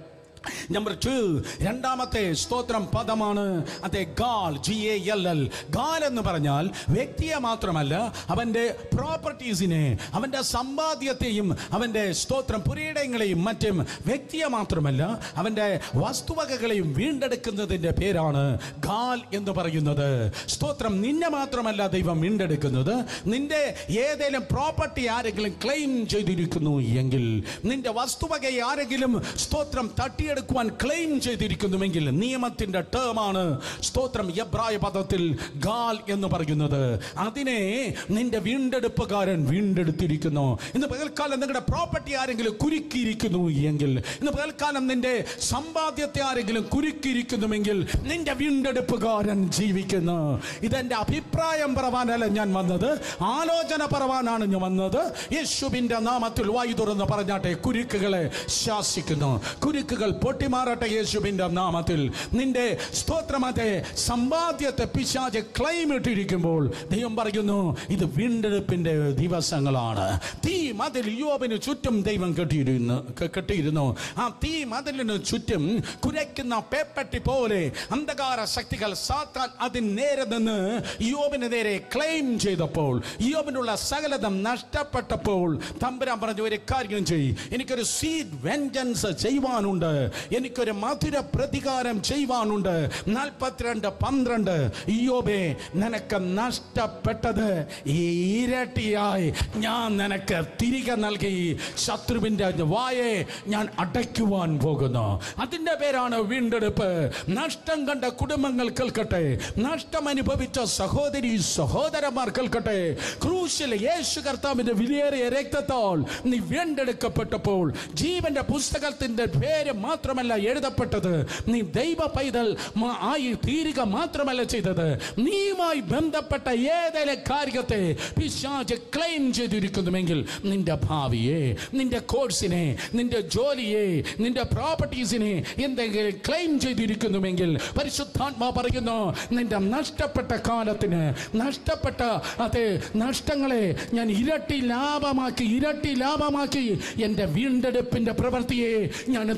നമ്പർ ടു രണ്ടാമത്തെ സ്തോത്രം പദമാണ് അതെ ഗാൽ ജി എ എൽ എൽ ഗാൽ എന്ന് പറഞ്ഞാൽ വ്യക്തിയെ മാത്രമല്ല അവന്റെ പ്രോപ്പർട്ടീസിനെ അവന്റെ സമ്പാദ്യത്തെയും അവന്റെ സ്തോത്രം പുരയിടങ്ങളെയും മറ്റും വ്യക്തിയെ മാത്രമല്ല അവന്റെ വസ്തുവകകളെയും വീണ്ടെടുക്കുന്നതിന്റെ പേരാണ് ഗാൽ എന്ന് പറയുന്നത് സ്തോത്രം നിന്നെ മാത്രമല്ല ദൈവം വീണ്ടെടുക്കുന്നത് നിന്റെ ഏതെങ്കിലും പ്രോപ്പർട്ടി ആരെങ്കിലും ക്ലെയിം ചെയ്തിരിക്കുന്നു എങ്കിൽ നിന്റെ വസ്തുവകയെ ആരെങ്കിലും സ്തോത്രം തട്ടിയെടുക്കുവാൻ ക്ലെയിം ചെയ്തിരിക്കുന്നുവെങ്കിൽ നിയമത്തിന്റെ ടേമാണ് സ്തോത്രം എബ്രായ പദത്തിൽ ഗാൽ എന്ന് പറയുന്നത് അതിനെ നിന്റെ വീണ്ടെടുപ്പുകാരൻ വീണ്ടെടുത്തിരിക്കുന്നു ഇന്ന് പകൽക്കാലം നിങ്ങളുടെ പ്രോപ്പർട്ടി ആരെങ്കിലും കുരുക്കിയിരിക്കുന്നു എങ്കിൽ ഇന്ന് പകൽക്കാലം നിന്റെ സമ്പാദ്യത്തെ ആരെങ്കിലും കുരുക്കിയിരിക്കുന്നുവെങ്കിൽ നിന്റെ വീണ്ടെടുപ്പുകാരൻ ജീവിക്കുന്നു ഇതെന്റെ അഭിപ്രായം പറവാനല്ല ഞാൻ വന്നത് ആലോചന പറവാനാണ് ഞാൻ വന്നത് യേശുവിന്റെ നാമത്തിൽ വായു തുറന്ന് പറഞ്ഞാട്ടെ കുരുക്കുകളെ ശാസിക്കുന്നു കുരുക്കുകൾ പൊട്ടിമാറട്ടെ യേശുവിന്റെ നാമത്തിൽ നിന്റെ സ്തോത്രമത്തെ സമ്പാദ്യത്തെ പിശാച് ക്ലെയിം ഇട്ടിരിക്കുമ്പോൾ ദൈവം പറയുന്നു ഇത് വീണ്ടെടുപ്പിന്റെ ദിവസങ്ങളാണ് തീ മതിൽ യോബിന് ചുറ്റും ദൈവം കെട്ടിയിരുന്നു കെ- കെട്ടിയിരുന്നു ആ തീ മതിലിന് ചുറ്റും കുരയ്ക്കുന്ന പേപ്പട്ടി പോലെ അന്ധകാര ശക്തികൾ സാത്താൻ അതിന് നേരെ നിന്ന് യോബിന് നേരെ ക്ലെയിം ചെയ്തപ്പോൾ യോബിനുള്ള സകലതം നഷ്ടപ്പെട്ടപ്പോൾ തമ്പുരാൻ പറഞ്ഞു ഒരു കാര്യം ചെയ് എനിക്കൊരു സീഡ് വെഞ്ചൻസ് ചെയ്യുവാനുണ്ട് എനിക്കൊരു മധുര പ്രതികാരം ചെയ്യുവാനുണ്ട് നാൽപ്പത്തിരണ്ട് പന്ത്രണ്ട് യോബേ നിനക്ക് നഷ്ടപ്പെട്ടത് ഈ ഇരട്ടിയായി ഞാൻ നിനക്ക് തിരികെ നൽകി ശത്രുവിന്റെ വായെ ഞാൻ അടയ്ക്കുവാൻ പോകുന്നു അതിന്റെ പേരാണ് വീണ്ടെടുപ്പ് നഷ്ടം കണ്ട കുടുംബങ്ങൾ കേൾക്കട്ടെ നഷ്ടം അനുഭവിച്ച സഹോദരി സഹോദരന്മാർ കേൾക്കട്ടെ ക്രൂശിൽ യേശു കർത്താവിന്റെ വിലയേറിയ രക്തത്താൽ നീ വീണ്ടെടുക്കപ്പെട്ടപ്പോൾ ജീവന്റെ പുസ്തകത്തിന്റെ പേര് മാത്രമല്ല എഴുതപ്പെട്ടത് നീ ദൈവ പൈതൽ മ- ആയി തീരുക മാത്രമല്ല ചെയ്തത് നീയുമായി ബന്ധപ്പെട്ട ഏതെങ്കിലും കാര്യത്തെ പിശാച് ക്ലെയിം ചെയ്തിരിക്കുന്നുവെങ്കിൽ നിന്റെ ഭാവിയെ നിന്റെ കോഴ്സിനെ നിന്റെ ജോലിയെ നിന്റെ പ്രോപ്പർട്ടീസിനെ എന്തെങ്കിലും ക്ലെയിം ചെയ്തിരിക്കുന്നുവെങ്കിൽ പരിശുദ്ധാത്മാ പറയുന്നു നിന്റെ നഷ്ടപ്പെട്ട കാലത്തിന് നഷ്ടപ്പെട്ട അതെ നഷ്ടങ്ങളെ ഞാൻ ഇരട്ടി ലാഭമാക്കി ഇരട്ടി ലാഭമാക്കി എൻ്റെ വീണ്ടെടുപ്പിൻ്റെ പ്രവൃത്തിയെ ഞാനിതാ തെളി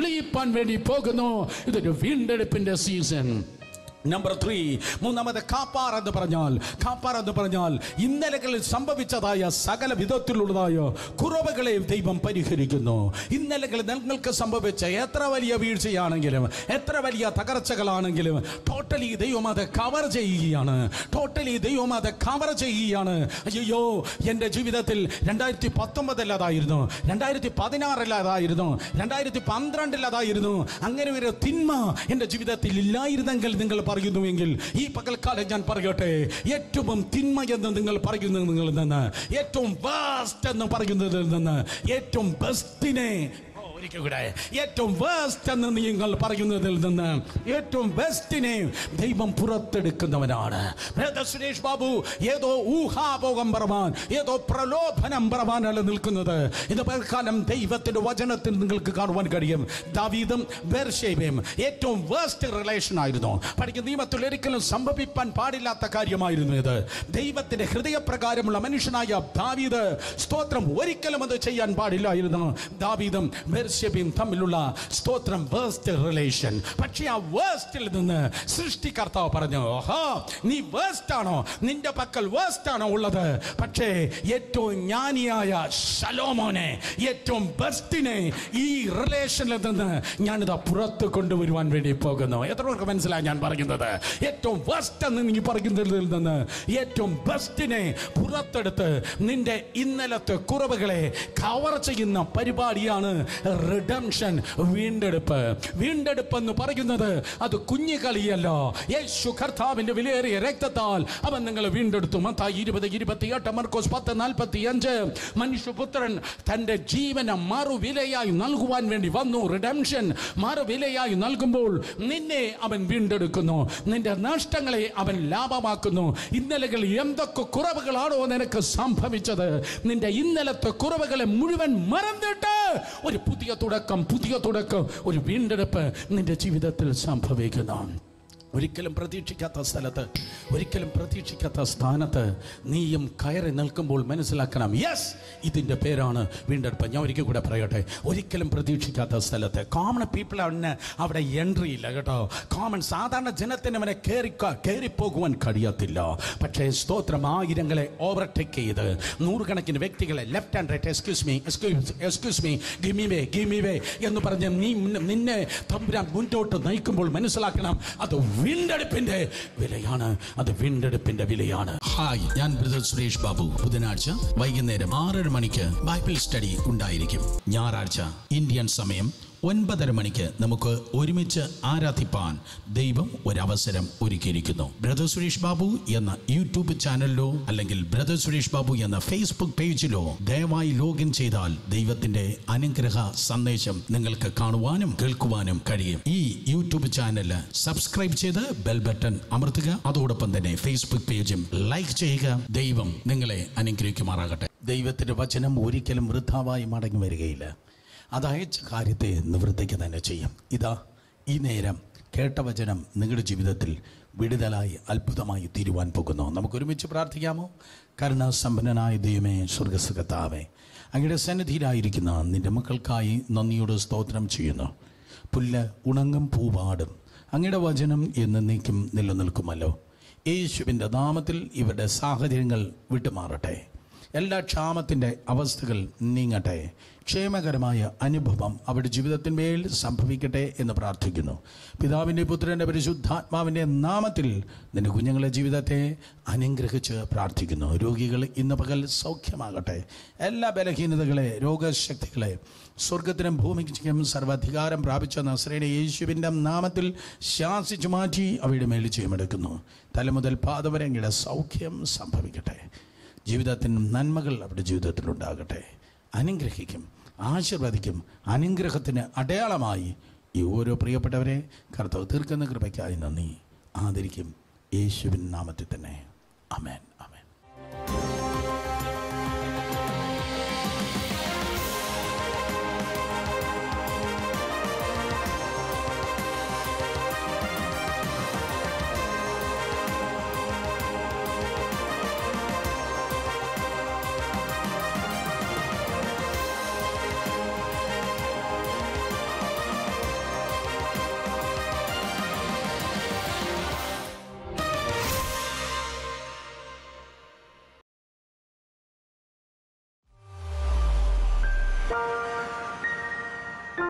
തെളിയിപ്പാൻ വേണ്ടി പോകുന്നു ഇതൊരു വീണ്ടെടുപ്പിന്റെ സീസൺ നമ്പർ ത്രീ മൂന്നാമത് കാപ്പാർ എന്ന് പറഞ്ഞാൽ കാപ്പാർ എന്ന് പറഞ്ഞാൽ ഇന്നലകളിൽ സംഭവിച്ചതായ സകല വിധത്തിലുള്ളതായ കുറവുകളെ ദൈവം പരിഹരിക്കുന്നു ഇന്നലകളിൽ നിങ്ങൾക്ക് സംഭവിച്ച എത്ര വലിയ വീഴ്ചയാണെങ്കിലും എത്ര വലിയ തകർച്ചകളാണെങ്കിലും ടോട്ടലി ദൈവം അത് കവർ ചെയ്യുകയാണ് ടോട്ടലി ദൈവം അത് കവർ ചെയ്യുകയാണ് അയ്യോ എൻ്റെ ജീവിതത്തിൽ രണ്ടായിരത്തി പത്തൊമ്പതിൽ അതായിരുന്നു രണ്ടായിരത്തി പതിനാറിൽ അതായിരുന്നു രണ്ടായിരത്തി പന്ത്രണ്ടിൽ അതായിരുന്നു അങ്ങനെ ഒരു തിന്മ എൻ്റെ ജീവിതത്തിൽ ഇല്ലായിരുന്നെങ്കിൽ നിങ്ങൾ പറയുന്നുവെങ്കിൽ ഈ പകൽക്കാലം ഞാൻ പറയട്ടെ ഏറ്റവും തിന്മ എന്ന് നിങ്ങൾ പറയുന്നത് നിങ്ങളിൽ നിന്ന് ഏറ്റവും വേസ്റ്റ് എന്ന് പറയുന്നതിൽ നിന്ന് ഏറ്റവും ബെസ്റ്റിനെ ഓ, ഒരിക്കൽ കൂടെ ഏറ്റവും വേസ്റ്റ് എന്ന് നിങ്ങൾ പറയുന്നതിൽ നിന്ന് ഏറ്റവും ബെസ്റ്റിനെ ദൈവം പുറത്തെടുക്കുന്നവനാണ് ബ്രദർ സുരേഷ് ബാബു ഏതോ ഊഹാഭോഗം പറവാൻ ഏതോ പ്രലോഭനം പറവാനല്ല നിൽക്കുന്നത് ഇത് പൽക്കാലം ദൈവത്തിന്റെ വചനത്തിൽ നിങ്ങൾക്ക് കാണുവാൻ കഴിയും ദാവീദും ബെർഷേബയും ഏറ്റവും വേസ്റ്റ് റിലേഷൻ ആയിരുന്നു പഠിക്കുന്ന നിയമത്തിൽ ഒരിക്കലും സംഭവിപ്പാൻ പാടില്ലാത്ത കാര്യമായിരുന്നു ഇത് ദൈവത്തിന്റെ ഹൃദയപ്രകാരമുള്ള മനുഷ്യനായ ദാവീദ് സ്തോത്രം ഒരിക്കലും അത് ചെയ്യാൻ പാടില്ലായിരുന്നു ദാവീദും ബെർഷേബയും തമ്മിലുള്ള സ്തോത്രം വേസ്റ്റ് റിലേഷൻ പക്ഷേ ആ വേസ്റ്റിൽ നിന്ന് സൃഷ്ടികർത്താവ് പറഞ്ഞു ഓഹോ നീ വേസ്റ്റ് ആണോ നിന്റെ പക്കൽ വേസ്റ്റ് ആണോ ഉള്ളത് പക്ഷേ ഏറ്റവും ജ്ഞാനിയായ ശലോമോനെ ഏറ്റവും ബെസ്റ്റിനെ ഈ റിലേഷനിൽ നിന്ന് ഞാനിതാ പുറത്ത് കൊണ്ടുവരുവാൻ വേണ്ടി പോകുന്നു എത്ര പേർക്ക് മനസ്സിലായി ഞാൻ പറയുന്നത് ഏറ്റവും ബെസ്റ്റ് എന്ന് നീ പറയുന്നതിൽ നിന്ന് ഏറ്റവും ബെസ്റ്റിനെ പുറത്തെടുത്ത് നിന്റെ ഇന്നലത്തെ കുറവുകളെ കവർ ചെയ്യുന്ന പരിപാടിയാണ് റിഡംഷൻ വീണ്ടെടുപ്പ് വീണ്ടെടുപ്പ് എന്ന് പറയുന്നത് അത് കുഞ്ഞു കളിയല്ലോ യേശു കർത്താവിന്റെ വിലയേറിയ രക്തത്താൽ അവൻ നിങ്ങളെ വീണ്ടെടുത്തു മത്തായി ഇരുപത് ഇരുപത്തിയെട്ട് മർക്കോസ് പത്ത് നാൽപ്പത്തി അഞ്ച് മനുഷ്യപുത്രൻ തന്റെ ജീവന മറുവിലയായി നൽകുവാൻ വേണ്ടി വന്നു റിഡംഷൻ മറുവിലയായി നൽകുമ്പോൾ നിന്നെ അവൻ വീണ്ടെടുക്കുന്നു നിന്റെ നഷ്ടങ്ങളെ അവൻ ലാഭമാക്കുന്നു ഇന്നലകൾ എന്തൊക്കെ കുറവുകളാണോ നിനക്ക് സംഭവിച്ചത് നിന്റെ ഇന്നലത്തെ കുറവുകളെ മുഴുവൻ മറന്നിട്ട് ഒരു പുതിയ തുടക്കം പുതിയ തുടക്കം ഒരു വീണ്ടെടുപ്പ് നിന്റെ ജീവിതത്തിൽ സംഭവിക്കുന്നു ഒരിക്കലും പ്രതീക്ഷിക്കാത്ത സ്ഥലത്ത് ഒരിക്കലും പ്രതീക്ഷിക്കാത്ത സ്ഥാനത്ത് നീയും കയറി നിൽക്കുമ്പോൾ മനസ്സിലാക്കണം യെസ് ഇതിൻ്റെ പേരാണ് വീണ്ടെടുപ്പ് ഞാൻ ഒരിക്കൽ കൂടെ പറയട്ടെ ഒരിക്കലും പ്രതീക്ഷിക്കാത്ത സ്ഥലത്ത് കോമൺ പീപ്പിൾ അവന് അവിടെ എൻട്രി ഇല്ല കേട്ടോ കോമൺ സാധാരണ ജനത്തിന് അവനെ കയറി കയറിപ്പോകുവാൻ കഴിയത്തില്ല പക്ഷേ സ്തോത്രം ആയിരങ്ങളെ ഓവർടേക്ക് ചെയ്ത് നൂറുകണക്കിന് വ്യക്തികളെ left and right excuse me excuse excuse me gimme way gimme way എന്ന് പറഞ്ഞ് നീ നിന്നെ തമ്പുരാൻ മുന്നോട്ട് നയിക്കുമ്പോൾ മനസ്സിലാക്കണം അത് വീണ്ടെടുപ്പിന്റെ വിലയാണ് അത് വീണ്ടെടുപ്പിന്റെ വിലയാണ് ഹായ് ഞാൻ ബ്രദർ സുരേഷ് ബാബു ബുധനാഴ്ച വൈകുന്നേരം ആറര മണിക്ക് ബൈബിൾ സ്റ്റഡി ഉണ്ടായിരിക്കും ഞായറാഴ്ച ഇന്ത്യൻ സമയം ഒൻപതര മണിക്ക് നമുക്ക് ഒരുമിച്ച് ആരാധിപ്പാൻ ദൈവം ഒരവസരം ഒരുക്കിയിരിക്കുന്നു ബ്രദർ സുരേഷ് ബാബു എന്ന യൂട്യൂബ് ചാനലിലോ അല്ലെങ്കിൽ ബ്രദർ സുരേഷ് ബാബു എന്ന ഫേസ്ബുക്ക് പേജിലോ ദയവായി ലോഗിൻ ചെയ്താൽ ദൈവത്തിന്റെ അനുഗ്രഹ സന്ദേശം നിങ്ങൾക്ക് കാണുവാനും കേൾക്കുവാനും കഴിയും ഈ യൂട്യൂബ് ചാനൽ സബ്സ്ക്രൈബ് ചെയ്ത് ബെൽ ബട്ടൺ അമർത്തുക അതോടൊപ്പം തന്നെ ഫേസ്ബുക്ക് പേജും ലൈക്ക് ചെയ്യുക ദൈവം നിങ്ങളെ അനുഗ്രഹിക്കുമാറാകട്ടെ ദൈവത്തിന്റെ വചനം ഒരിക്കലും വൃദ്ധാവായി മടങ്ങി വരികയില്ല അത് അയച്ച കാര്യത്തെ നിവൃത്തിക്ക് തന്നെ ചെയ്യും ഇതാ ഈ നേരം കേട്ട വചനം നിങ്ങളുടെ ജീവിതത്തിൽ വിടുതലായി അത്ഭുതമായി തീരുവാൻ പോകുന്നു നമുക്ക് ഒരുമിച്ച് പ്രാർത്ഥിക്കാമോ കരുണാസമ്പന്നനായ ദൈവമേ സ്വർഗസുഖത്താവേ അങ്ങയുടെ സന്നിധിയിലായിരിക്കുന്ന നിന്റെ മക്കൾക്കായി നന്ദിയോട് സ്തോത്രം ചെയ്യുന്നു പുല്ല് ഉണങ്ങും പൂവാടും അങ്ങയുടെ വചനം എന്നേക്കും നിലനിൽക്കുമല്ലോ യേശുവിൻ്റെ നാമത്തിൽ ഇവരുടെ സാഹചര്യങ്ങൾ വിട്ടുമാറട്ടെ എല്ലാ ക്ഷാമത്തിൻ്റെ അവസ്ഥകൾ നീങ്ങട്ടെ ക്ഷേമകരമായ അനുഭവം അവരുടെ ജീവിതത്തിന്മേൽ സംഭവിക്കട്ടെ എന്ന് പ്രാർത്ഥിക്കുന്നു പിതാവിൻ്റെ പുത്രൻ്റെ പരിശുദ്ധാത്മാവിൻ്റെ നാമത്തിൽ നിന്റെ കുഞ്ഞുങ്ങളുടെ ജീവിതത്തെ അനുഗ്രഹിച്ച് പ്രാർത്ഥിക്കുന്നു രോഗികൾ ഇന്ന് പകൽ സൗഖ്യമാകട്ടെ എല്ലാ ബലഹീനതകളെ രോഗശക്തികളെ സ്വർഗത്തിനും ഭൂമിക്കും സർവാധികാരം പ്രാപിച്ച നസ്രയുടെ യേശുവിൻ്റെ നാമത്തിൽ ശാസിച്ചു മാറ്റി അവയുടെ മേൽ ചെയ്യുമെടുക്കുന്നു തലമുതൽ പാദവരങ്ങളുടെ സൗഖ്യം സംഭവിക്കട്ടെ ജീവിതത്തിന് നന്മകൾ അവരുടെ ജീവിതത്തിൽ ഉണ്ടാകട്ടെ അനുഗ്രഹിക്കും ആശീർവദിക്കും അനുഗ്രഹത്തിന് അടയാളമായി ഈ ഓരോ പ്രിയപ്പെട്ടവരെ കർത്താവ് തീർക്കുന്ന കൃപയ്ക്കായി നന്ദി ആദരിക്കും യേശുവിൻ നാമത്തിൽ തന്നെ അമേൻ